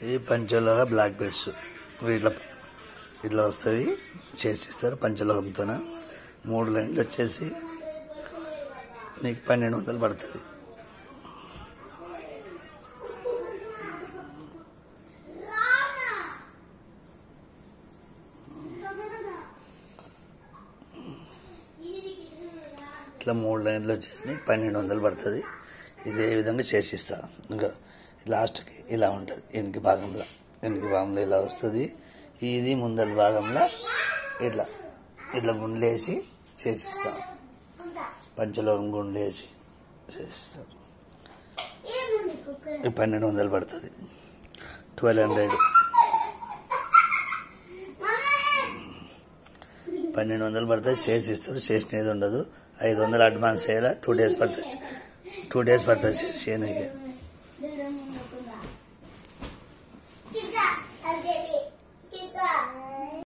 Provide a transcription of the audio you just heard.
ఇది పంచలోహ black beds ఇట్లా ఇట్లా వస్తాయి చేసిస్తారు పంచలోహంతో మూడు లైన్లు వచ్చేసి నీకు పన్నెండు వందలు పడుతుంది ఇట్లా మూడు లైన్లు వచ్చేసి నీకు పన్నెండు వందలు పడుతుంది ఇదే విధంగా చేసిస్తా ఇంకా లాస్ట్కి ఇలా ఉంటుంది వెనక భాగంలో వెనక భాగంలో ఇలా వస్తుంది ఇది ముందల భాగంలో ఇట్లా ఇట్లా గుండ్లేసి చేసిస్తాం పంచలోకం గుండేసి చేసిస్తాం ఈ పన్నెండు వందలు పడుతుంది ట్వెల్వ్ హండ్రెడ్ పన్నెండు వందలు పడుతుంది చేసి ఇస్తారు చేసినది ఉండదు ఐదు వందలు అడ్వాన్స్ చేయాలా టూ డేస్ పడుతుంది టూ డేస్ పడుతుంది చేయడానికి దూరం ఉండకుండా